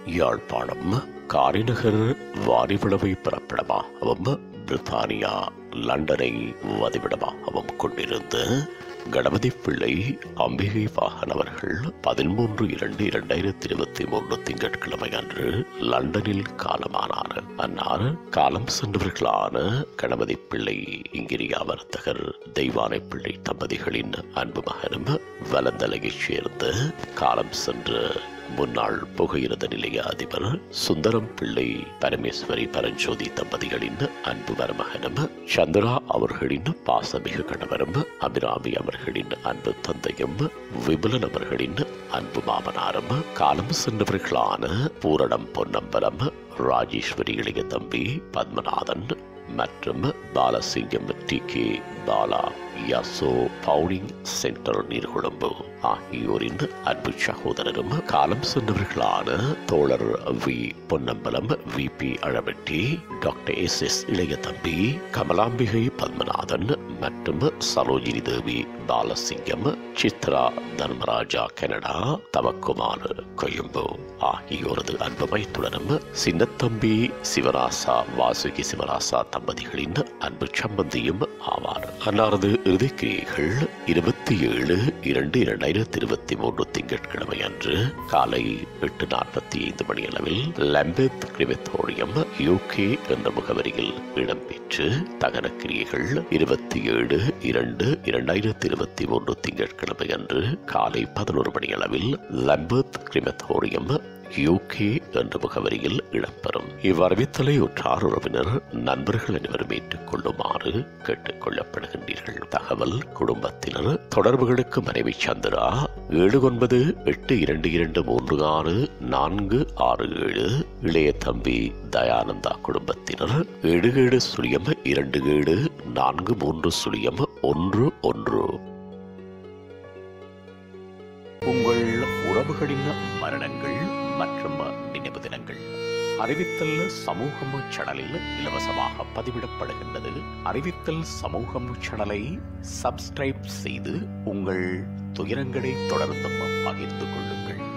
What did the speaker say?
யாழ்ப்பாணம் காரிநகர் வாரிவிளவை பிறப்பிடமாகவும் பிரித்தானியா லண்டனை வதிவிடமாகவும் கொண்டிருந்த கணபதி பிள்ளை அம்பிகை வாகன் அவர்கள் பதிமூன்று இரண்டு இரண்டாயிரத்தி இருபத்தி மூன்று திங்கட்கிழமை அன்று லண்டனில் காலமானார் அன்னார் காலம் சென்றவர்களான கணபதி பிள்ளை இங்கிரியா வர்த்தகர் தெய்வானை பிள்ளை தம்பதிகளின் அன்பு மகனும் வலந்தலையைச் சேர்ந்த காலம் சென்ற முன்னாள் புகையிரத நிலைய அதிபர் சுந்தரம் பிள்ளை பரமேஸ்வரி பரஞ்சோதி தம்பதிகளின் அன்பு மருமகனும் சந்திரா அவர்களின் பாசமிகு கணவரும் அபிராமி அவர்களின் அன்பு தந்தையும் விபுலன் அவர்களின் அன்பு மாமனாரும் காலம் சென்றவர்களான பூரணம் பொன்னம்பலம் ராஜேஸ்வரி இளைய தம்பி பத்மநாதன் மற்றும் Balasingam T K Bala Yaso bowling centre Neerkuzhambu ஆகியோரின் அன்பு சகோதரரும் காலம் சென்றவர்களான தோழர் V Ponnambalam V P Alaveddy doctor S S Ilaya Thambi Kamalambigai Padmanathan மற்றும் சரோஜினி தேவி பாலசிங்கம் சித்ரா தர்மராஜா கனடா தவக்குமார் கொழும்பு ஆகியோரது அன்புமைத்துடனும் சின்னத்தம்பி சிவராசா வாசுகி சிவராசா தம்பதிகளின் அன்பு சம்பந்தியும் ஆவார் அன்னாரது இறுதிக்கிரியைகள் இருபத்தி ஏழு இரண்டு இரண்டாயிரத்தி இருபத்தி மூன்று திங்கட்கிழமை அன்று காலை எட்டு நாற்பத்தி ஐந்து மணி அளவில் லம்பெத் கிரிமெத்தோரியம் யூகே என்ற முகவரியில் இடம்பெற்று தகன கிரியைகள் இருபத்தி ஏழு இரண்டு இரண்டாயிரத்தி இருபத்தி மூன்று திங்கட்கிழமை அன்று காலை பதினோரு மணி அளவில் லம்பெத் கிரிமெத்தோரியம் யூகே என்ற முகவரியில் இடம்பெறும் இவ்வறிவித்தலை உற்றார் உறவினர் நண்பர்கள் அனைவரும் ஏற்றுக்கொள்ளுமாறு கேட்டுக் கொள்ளப்படுகின்றீர்கள் தகவல் குடும்பத்தினர் தொடர்புகளுக்கு மனைவி சந்திரா ஏழு ஒன்பது எட்டு இரண்டு இரண்டு மூன்று ஆறு நான்கு ஆறு ஏழு இளைய தம்பி தயானந்தா குடும்பத்தினர் ஏழு ஏழு சுழியம் இரண்டு ஏழு நான்கு மூன்று சுழியம் ஒன்று ஒன்று உங்கள் உறவுகளின் மரணங்கள் மற்றும் நினைவு தினங்கள் அறிவித்தல் சமூகம் சேனலில் இலவசமாக பதிவிடப்படுகின்றது அறிவித்தல் சமூகம் சேனலை சப்ஸ்கிரைப் செய்து உங்கள் துயரங்களை தொடர்ந்தும் பகிர்ந்து கொள்ளுங்கள்